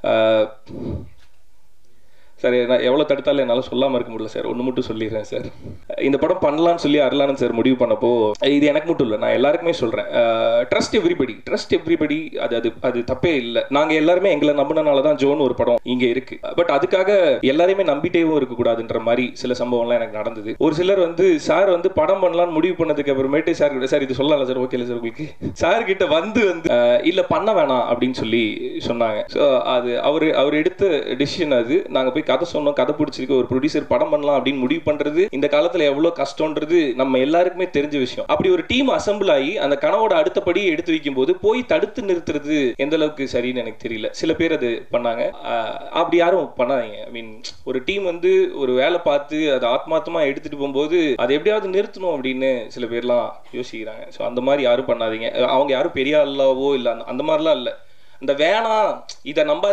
sir நான் எவ்வளோ தடுத்தாலும் என்னால் சொல்லாமல் இருக்க முடியல சார் ஒன்று மட்டும் சொல்லிடுறேன் சார் இந்த படம் பண்ணலாம்னு சொல்லி அருளானந்த் சார் முடிவு பண்ணப்போ இது எனக்கு மட்டும் இல்லை நான் எல்லாருக்குமே சொல்கிறேன் ட்ரஸ்ட் எவ்ரிபடி ட்ரஸ்ட் எவ்ரிபடி அது அது அது தப்பே இல்லை நாங்கள் எல்லாருமே எங்களை நம்பினனால தான் ஜோன் ஒரு படம் இங்கே இருக்கு பட் அதுக்காக எல்லாரையுமே நம்பிட்டேவும் இருக்கக்கூடாதுன்ற மாதிரி சில சம்பவம்லாம் எனக்கு நடந்தது ஒரு சிலர் வந்து சார் வந்து படம் பண்ணலாம்னு முடிவு பண்ணதுக்கு அப்புறமேட்டு சார் கிட்ட சார் இது சொல்லலாம் சார் ஓகே இல்லை சார் உங்களுக்கு சார் கிட்ட வந்து வந்து அஹ், இல்ல பண்ண வேணாம் அப்படின்னு சொல்லி சொன்னாங்க ஸோ அது அவர் அவர் எடுத்த டிசிஷன் அது நாங்க போய் கதை சொன்னோம் கதை பிடிச்சிருக்கு ஒரு ப்ரொடியூசர் படம் பண்ணலாம் அப்படின்னு முடிவு பண்றது இந்த காலத்துல எவ்வளவு கஷ்டம்ன்றது நம்ம எல்லாருக்குமே தெரிஞ்ச விஷயம் அப்படி ஒரு டீம் அசம்பிள் ஆகி அந்த கனவோட அடுத்தபடி எடுத்து வைக்கும் போது போய் தடுத்து நிறுத்துறது எந்த அளவுக்கு சரின்னு எனக்கு தெரியல சில பேர் அது பண்ணாங்க அஹ், அப்படி யாரும் பண்ணாதீங்க ஐ மீன் ஒரு டீம் வந்து ஒரு வேலை பார்த்து அதை ஆத்மார்த்தமா எடுத்துட்டு போகும்போது அதை எப்படியாவது நிறுத்தணும் அப்படின்னு சில பேர்லாம் யோசிக்கிறாங்க ஸோ அந்த மாதிரி யாரும் பண்ணாதீங்க அவங்க யாரும் பெரிய ஆளாவோ இல்லை அந்த அந்த மாதிரிலாம் இல்லை இந்த வேணாம் இதை நம்ப